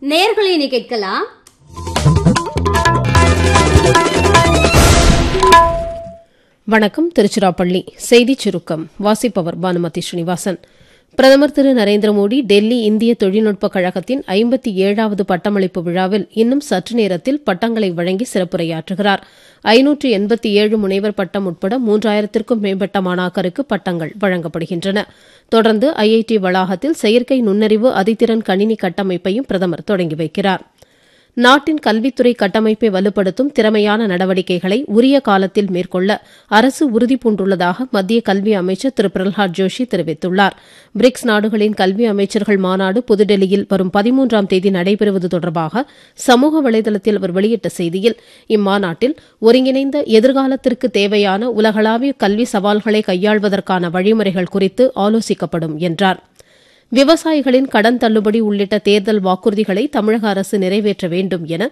நேர்களை நீ கேட்கலாம் வணக்கம் திருச்சிராப்பள்ளி செய்திச் சுருக்கம் வாசிப்பவர் பானுமதி ஸ்ரீனிவாசன் பிரதமர் திரு நரேந்திர மோடி டெல்லி இந்திய தொழில்நுட்ப கழகத்தின் ஐம்பத்தி ஏழாவது பட்டமளிப்பு விழாவில் இன்னும் சற்று நேரத்தில் பட்டங்களை வழங்கி சிறப்புரையாற்றுகிறார் ஐநூற்று எண்பத்தி ஏழு முனைவர் பட்டம் உட்பட மூன்றாயிரத்திற்கும் மேம்பட்ட மாணாக்கருக்கு பட்டங்கள் வழங்கப்படுகின்றன தொடர்ந்து ஐஐடி வளாகத்தில் செயற்கை நுண்ணறிவு அதிதிறன் கணினி கட்டமைப்பையும் பிரதமர் தொடங்கி வைக்கிறார் நாட்டின் கல்வித்துறை கட்டமைப்பை வலுப்படுத்தும் திறமையான நடவடிக்கைகளை உரிய காலத்தில் மேற்கொள்ள அரசு உறுதிபூண்டுள்ளதாக மத்திய கல்வி அமைச்சர் திரு பிரல்ஹாத் ஜோஷி தெரிவித்துள்ளார் பிரிக்ஸ் நாடுகளின் கல்வி அமைச்சர்கள் மாநாடு புதுடெல்லியில் வரும் பதிமூன்றாம் தேதி நடைபெறுவது தொடர்பாக சமூக வலைதளத்தில் அவர் வெளியிட்ட செய்தியில் இம்மாநாட்டில் ஒருங்கிணைந்த எதிர்காலத்திற்கு தேவையான உலகளாவிய கல்வி சவால்களை கையாள்வதற்கான வழிமுறைகள் குறித்து ஆலோசிக்கப்படும் என்றார் விவசாயிகளின் கடன் தள்ளுபடி உள்ளிட்ட தேர்தல் வாக்குறுதிகளை தமிழக அரசு நிறைவேற்ற வேண்டும் என